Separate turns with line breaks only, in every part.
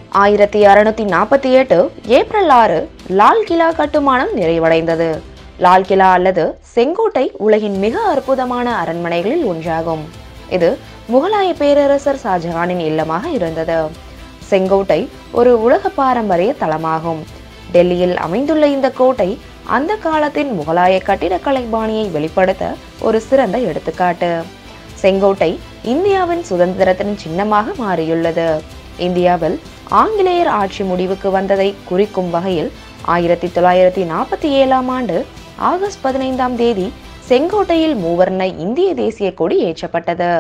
ஆயிரத்தி அறுநூத்தி நாற்பத்தி எட்டு ஏப்ரல் ஆறு லால் கிலா கட்டுமானம் நிறைவடைந்தது லால் கிலா அல்லது செங்கோட்டை உலகின் மிக அற்புதமான அரண்மனைகளில் ஒன்றாகும் இது முகலாய பேரரசர் ஷாஜஹானின் இல்லமாக இருந்தது செங்கோட்டை ஒரு உலக பாரம்பரிய தலமாகும் டெல்லியில் அமைந்துள்ள இந்த கோட்டை அந்த காலத்தின் முகலாய கட்டிடக்கலை பாணியை வெளிப்படுத்த ஒரு சிறந்த எடுத்துக்காட்டு செங்கோட்டை இந்தியாவின் சுதந்திரத்தின் சின்னமாக மாறியுள்ளது இந்தியாவில் ஆங்கிலேயர் ஆட்சி முடிவுக்கு வந்ததை குறிக்கும் வகையில் ஆயிரத்தி தொள்ளாயிரத்தி நாற்பத்தி ஏழாம் ஆண்டு ஆகஸ்ட் பதினைந்தாம் தேதி செங்கோட்டையில் மூவர்ண இந்திய தேசிய கொடி ஏற்றப்பட்டது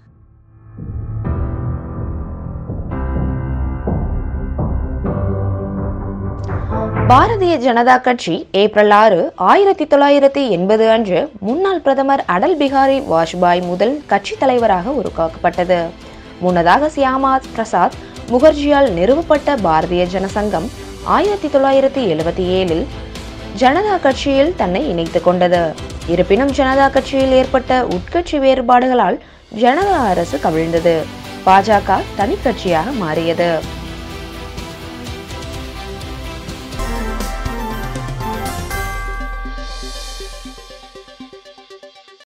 பாரதிய ஜனதா கட்சி ஏப்ரல் ஆறு ஆயிரத்தி தொள்ளாயிரத்தி எண்பது அன்று முன்னாள் பிரதமர் அடல் பிகாரி வாஜ்பாய் முதல் கட்சி தலைவராக உருவாக்கப்பட்டது முன்னதாக சியாமா பிரசாத் முகர்ஜியால் நிறுவப்பட்ட பாரதிய ஜனசங்கம் ஆயிரத்தி தொள்ளாயிரத்தி எழுபத்தி ஏழில் ஜனதா கட்சியில் தன்னை இணைத்துக் கொண்டது இருப்பினும் ஜனதா கட்சியில் ஏற்பட்ட உட்கட்சி வேறுபாடுகளால் ஜனதா அரசு கவிழ்ந்தது பாஜக தனி கட்சியாக மாறியது